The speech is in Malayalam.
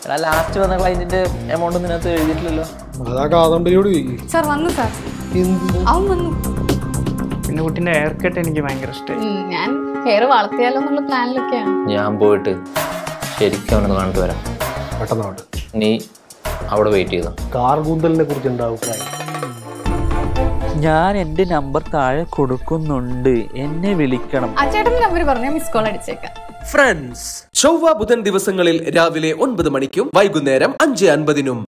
എടാ ലാസ്റ്റ് വന്ന ക്ലയന്റിന്റെ എമൗണ്ട് ഇതിനകത്ത് എഴുതിയിട്ടില്ലല്ലോ അതാ കാദംബരിയോട് ചോദിക്കും സാർ വന്നു സാർ എന്ത് അവൻ വന്നു പിന്നെ കുട്ടീൻ്റെ ഹെയർ കട്ട് എനിക്ക് ഭയങ്കര ഇഷ്ടമായി ഉം, ഞാൻ ഹെയർ വളർത്തിയാലോ എന്നുള്ള പ്ലാനിലൊക്കെയാണ് ഞാൻ പോയിട്ട് ശരിക്കും അവനൊന്ന് കണ്ടിട്ട് വരാം പെട്ടെന്ന് അവിടെ നീ അവിടെ വെയിറ്റ് ചെയ്തോ കാർ കൂന്തലിനെ കുറിച്ച് എന്താ അഭിപ്രായം ഞാൻ എൻ്റെ നമ്പർ താഴെ കൊടുക്കുന്നുണ്ട് എന്നെ വിളിക്കണം ആ ചേട്ടൻ്റെ നമ്പർ പറഞ്ഞാൽ മിസ് കോൾ അടിച്ചേക്കാം ഫ്രണ്ട്സ് ചൊവ്വ ബുധൻ ദിവസങ്ങളിൽ രാവിലെ ഒൻപത് മണിക്കും വൈകുന്നേരം അഞ്ച് അൻപതിനും